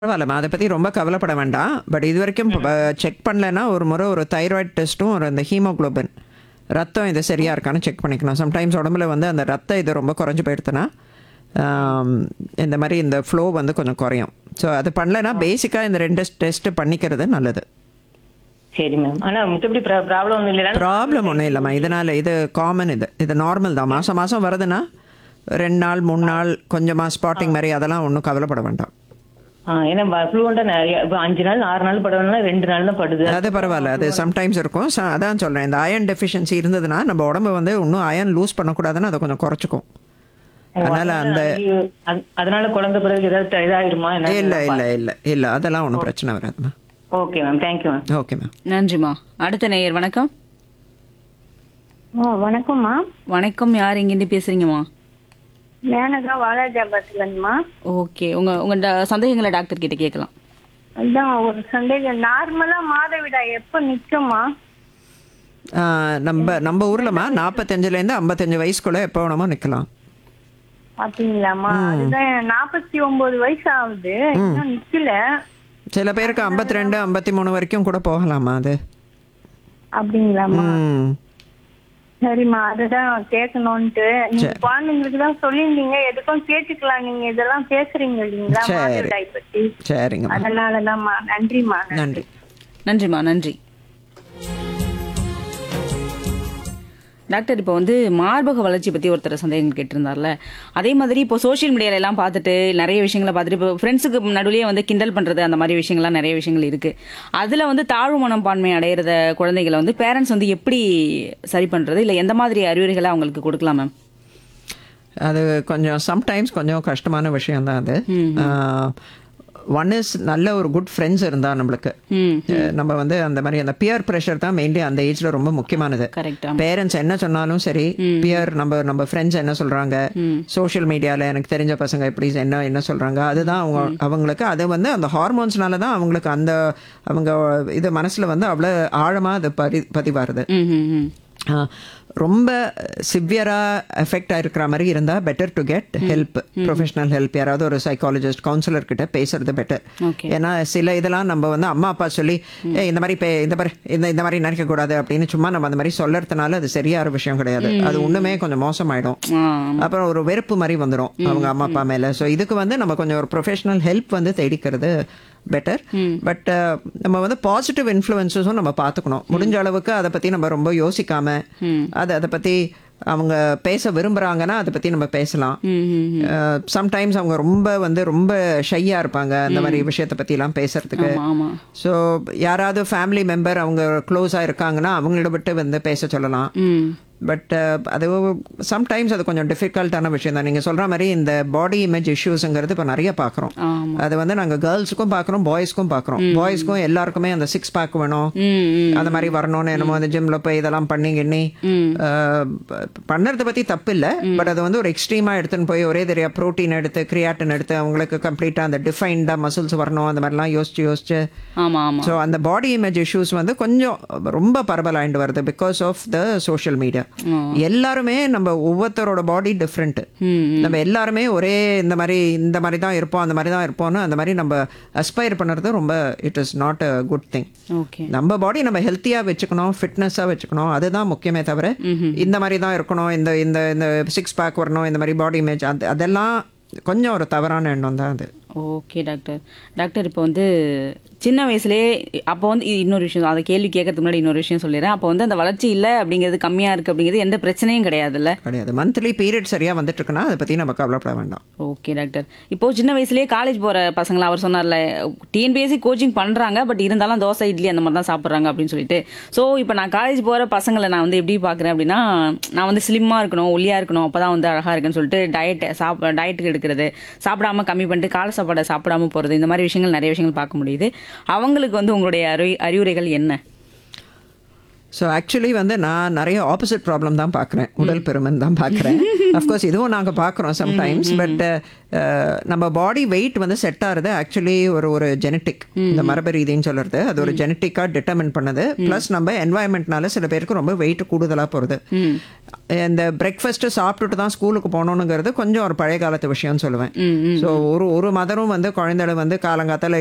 பரவாயில்லம்மா அதை பற்றி ரொம்ப கவலைப்பட வேண்டாம் பட் இது வரைக்கும் செக் பண்ணலைன்னா ஒரு முறை ஒரு தைராய்டு டெஸ்ட்டும் ஒரு அந்த ஹீமோகுளோபின் ரத்தம் இது சரியாக இருக்கான்னு செக் பண்ணிக்கணும் சம்டைம்ஸ் உடம்புல வந்து அந்த ரத்த இது ரொம்ப குறைஞ்சு போயிடுத்துன்னா ஆம், இந்த மாதிரி இந்த ஃப்ளோ வந்து கொஞ்சம் குறையும் ஸோ அது பண்ணலைன்னா பேசிக்காக இந்த ரெண்டு டெஸ்ட்டு பண்ணிக்கிறது நல்லது சரி மேம் ஆனா மித்தபடி ப்ராப்ளம் ஒன்றும் இல்லை ப்ராப்ளம் ஒன்றும் இல்லைம்மா இதனால் இது காமன் இது இது நார்மல் தான் மாதம் மாதம் வருதுன்னா ரெண்டு நாள் மூணு நாள் கொஞ்சமாக ஸ்பாட்டிங் மாதிரி அதெல்லாம் ஒன்றும் கவலைப்பட வேண்டாம் ஆ ஏன்னா ஃப்ளூவெண்ட்டாக நிறைய இப்போ அஞ்சு நாள் ஆறு நாள் படுறதுனால ரெண்டு நாள் தான் படுது அது பரவாயில்ல அது சம்டைம்ஸ் இருக்கும் So, அதான் சொல்கிறேன் இந்த அயன் டெஃபிஷியன்சி இருந்ததுன்னா நம்ம உடம்பு வந்து இன்னும் அயன் லூஸ் பண்ணக்கூடாதுன்னு அதை கொஞ்சம் குறைச்சிக்கும் அதனால் அந்த அது- அதனால குழந்தை பிறகு ஏதாவது இதாயிருமா என்ன இல்லை இல்லை இல்லை இல்லை அதெல்லாம் ஒன்றும் பிரச்சனை வராதும்மா okay ma'am thank you ma'am okay ma'am நன்றிம்மா அடுத்த நேயர் வணக்கம் ஆ வணக்கம்மா வணக்கம் யார் எங்கேருந்து பேசுறீங்கம்மா மேனகா வாலாஜாபாத்லங்கம்மா ஓகே உங்க உங்க ட- சந்தேகங்களை டாக்டர் கிட்ட கேட்கலாம் அதான் ஒரு சந்தேகம் நார்மலா மாதவிடாய் எப்ப நிக்குமா நம்ம நம்ம ஊர்லம்மா நாற்பத்தஞ்சுலேருந்து ஐம்பத்தஞ்சு வயசுக்குள்ளே எப்போ வேணுமோ நிற்கலாம் அப்படிங்களாம்மா அதுதான் நாற்பத்தி ஒன்பது வயசு ஆகுது இன்னும் நிக்கல சில பேருக்கு ஐம்பத்தி ரெண்டு ஐம்பத்தி மூணு வரைக்கும் கூட போகலாமா அது அப்படிங்களாம்மா ம் சரிம்மா அதுதான் கேட்கணும்ட்டு நீங்க குழந்தைங்களுக்கு தான் சொல்லியிருந்தீங்க எதுக்கும் கேட்டுக்கலாம் நீங்க இதெல்லாம் பேசுறீங்க இல்லைங்களா சரி. மாதவிடாய் பத்தி சரிங்கம்மா அதனாலதான்மா நன்றிம்மா நன்றி நன்றிம்மா நன்றி டாக்டர் இப்போ வந்து மார்பக வளர்ச்சி பற்றி ஒருத்தர் சந்தேகம் கேட்டிருந்தார்ல அதே மாதிரி இப்போ சோஷியல் மீடியால எல்லாம் பார்த்துட்டு நிறைய விஷயங்களை பார்த்துட்டு இப்போ ஃப்ரெண்ட்ஸுக்கு நடுவுலயே வந்து கிண்டல் பண்ணுறது அந்த மாதிரி விஷயங்கள்லாம் நிறைய விஷயங்கள் இருக்குது அதில் வந்து தாழ்வு மனப்பான்மை அடையிறத குழந்தைகளை வந்து பேரண்ட்ஸ் வந்து எப்படி சரி பண்ணுறது இல்லை எந்த மாதிரி அறிவுரைகளை அவங்களுக்கு கொடுக்கலாம் மேம் அது கொஞ்சம் சம்டைம்ஸ் கொஞ்சம் கஷ்டமான விஷயம்தான் அது ஒன் இஸ் நல்ல ஒரு குட் ஃப்ரெண்ட்ஸ் இருந்தால் நம்மளுக்கு ம் அஹ் நம்ம வந்து அந்த மாதிரி அந்த பியர் ப்ரெஷர் தான் மெயின்லி அந்த ஏஜ்ல ரொம்ப முக்கியமானது கரெக்டா பேரண்ட்ஸ் என்ன சொன்னாலும் சரி பியர் நம்ம நம்ம ஃப்ரெண்ட்ஸ் என்ன சொல்றாங்க சோஷியல் மீடியால எனக்கு தெரிஞ்ச பசங்க எப்படி என்ன என்ன சொல்றாங்க அதுதான் அவங்க அவங்களுக்கு அது வந்து அந்த ஹார்மோன்ஸ்னால தான் அவங்களுக்கு அந்த அவங்க இது மனசுல வந்து அவ்வளோ ஆழமா அது பதி பதிவாருது ம் ம் ம் ஆ, ரொம்ப சிவியராக எஃபெக்ட் ஆயிருக்கிற மாதிரி இருந்தால் better to get help professional help யாராவது ஒரு சைக்காலஜிஸ்ட் கவுன்சிலர் கிட்ட பேசுறது பெட்டர் ஓகே ஏன்னா சில இதெல்லாம் நம்ம வந்து அம்மா அப்பா சொல்லி "ஏய், இந்த மாதிரி பே- இந்த மாதிரி இந்த இந்த மாதிரி நினைக்க கூடாது அப்படின்னு சும்மா நம்ம அந்த மாதிரி சொல்லறதுனால அது சரியான விஷயம் கிடையாது அது ஒண்ணுமே கொஞ்சம் மோசமாயிடும் ஆ அப்புறம் ஒரு வெறுப்பு மாதிரி வந்துடும் அவங்க அம்மா அப்பா மேல ஸோ இதுக்கு வந்து நம்ம கொஞ்சம் ஒரு ப்ரொஃபஷனல் ஹெல்ப் வந்து தேடிக்கிறது பெட்டர் பட் நம்ம வந்து பாசிட்டிவ் இன்ஃப்ளூயன்ஸஸும் நம்ம பார்த்துக்கணும் முடிஞ்ச அளவுக்கு அதை பத்தி நம்ம ரொம்ப யோசிக்காம அது அதை பத்தி அவங்க பேச விரும்புறாங்கன்னா அதை பத்தி நம்ம பேசலாம் ம் ம் சம்டைம்ஸ் அவங்க ரொம்ப வந்து ரொம்ப ஷையா இருப்பாங்க அந்த மாதிரி விஷயத்தை பத்திலாம் பேசுறதுக்கு ஆமா ஆமா ஸோ யாராவது ஃபேமிலி மெம்பர் அவங்க க்ளோஸாக இருக்காங்கன்னா அவங்கள விட்டு வந்து பேச சொல்லலாம் ம் பட் அது சம்டைம்ஸ் அது கொஞ்சம் டிஃபிகல்ட்டான விஷயம் தான் நீங்கள் சொல்கிற மாதிரி இந்த பாடி இமேஜ் இஷ்யூஸுங்கிறது இப்போ நிறைய பார்க்குறோம் ஆமா அது வந்து நாங்கள் கேர்ள்ஸுக்கும் பார்க்குறோம் பாய்ஸ்க்கும் பார்க்குறோம் பாய்ஸ்க்கும் எல்லாருக்குமே அந்த சிக்ஸ் பேக் வேணும் ம் ம் அந்த மாதிரி வரணும்னு என்னமோ அந்த ஜிம்ல போய் இதெல்லாம் பண்ணி கிண்ணி பண்ணுறதை பற்றி தப்பு இல்லை பட் அது வந்து ஒரு எக்ஸ்ட்ரீமாக எடுத்துன்னு போய் ஒரே தெரியா ப்ரோட்டீன் எடுத்து கிரியாட்டின் எடுத்து அவங்களுக்கு கம்ப்ளீட்டாக அந்த டிஃபைன்டாக மசில்ஸ் வரணும் அந்த மாதிரிலாம் யோசிச்சு யோசிச்சு ஆமா ஆமா ஸோ அந்த பாடி இமேஜ் இஷ்யூஸ் வந்து கொஞ்சம் ரொம்ப பரவலாயிட்டு வருது because of the social media எல்லாருமே நம்ம ஒவ்வொருத்தரோட பாடி டிஃப்ரெண்ட் ம் நம்ம எல்லாருமே ஒரே இந்த மாதிரி இந்த மாதிரி தான் இருப்போம் அந்த மாதிரி தான் இருப்போம்னு அந்த மாதிரி நம்ம அஸ்பயர் பண்ணுறது ரொம்ப it is not a good thing okay நம்ம பாடி நம்ம ஹெல்த்தியாக வச்சுக்கணும் ஃபிட்னஸாக வச்சுக்கணும் அதுதான் முக்கியமே தவிர இந்த மாதிரி தான் இருக்கணும் இந்த இந்த இந்த சிக்ஸ் பேக் வரணும் இந்த மாதிரி பாடி இமேஜ் அது அதெல்லாம் கொஞ்சம் ஒரு தவறான எண்ணம் தான் அது ஓகே டாக்டர் டாக்டர் இப்போ வந்து சின்ன வயசுலேயே அப்போ வந்து இது இன்னொரு விஷயம் அதை கேள்வி கேட்கறதுக்கு முன்னாடி இன்னொரு விஷயம் சொல்லிடுறேன் அப்போ வந்து அந்த வளர்ச்சி இல்லை அப்படிங்கிறது கம்மியாக இருக்குது அப்படிங்கிறது எந்த பிரச்சனையும் கிடையாதுல்ல கிடையாது மந்த்லி பீரியட் சரியாக வந்துட்டு இருக்குன்னா அதை பற்றி நம்ம கவலைப்பட வேண்டாம் ஓகே டாக்டர் இப்போ சின்ன வயசுலேயே காலேஜ் போகிற பசங்களா அவர் சொன்னார்ல டிஎன்பிஎஸ்சி கோச்சிங் பண்ணுறாங்க பட் இருந்தாலும் தோசை இட்லி அந்த மாதிரி தான் சாப்பிட்றாங்க அப்படின்னு சொல்லிட்டு ஸோ இப்போ நான் காலேஜ் போகிற பசங்களை நான் வந்து எப்படி பார்க்குறேன் அப்படின்னா நான் வந்து ஸ்லிம்மாக இருக்கணும் ஒல்லியாக இருக்கணும் அப்போ தான் வந்து அழகாக இருக்குன்னு சொல்லிட்டு டயட் சாப் டயட்டுக்கு எடுக்கிறது சாப்பிடாம கம்மி பண்ணிட்டு காலை சாப்பாடை சாப்பிடாம போகிறது இந்த மாதிரி விஷயங்கள் நிறைய விஷயங்கள் பார்க்க முடியுது அவங்களுக்கு வந்து உங்களுடைய அறி அறிவுரைகள் என்ன ஸோ ஆக்சுவலி வந்து நான் நிறைய ஆப்போசிட் ப்ராப்ளம் தான் பார்க்குறேன் உடல் பெருமன் தான் பார்க்குறேன் அஃப்கோர்ஸ் இதுவும் நாங்கள் பார்க்குறோம் சம்டைம்ஸ் பட் நம்ம பாடி வெயிட் வந்து செட் ஆகிறது ஆக்சுவலி ஒரு ஒரு ஜெனட்டிக் இந்த மரபு ரீதின்னு சொல்கிறது அது ஒரு ஜெனட்டிக்காக டிட்டர்மின் பண்ணது ப்ளஸ் நம்ம என்வாயன்மெண்ட்னால சில பேருக்கு ரொம்ப வெயிட் கூடுதலாக போகிறது இந்த பிரேக்ஃபாஸ்ட்டு சாப்பிட்டுட்டு தான் ஸ்கூலுக்கு போகணுங்கிறது கொஞ்சம் ஒரு பழைய காலத்து விஷயம்னு சொல்லுவேன் ஸோ ஒரு ஒரு மதரும் வந்து குழந்தைகளை வந்து காலங்காத்தால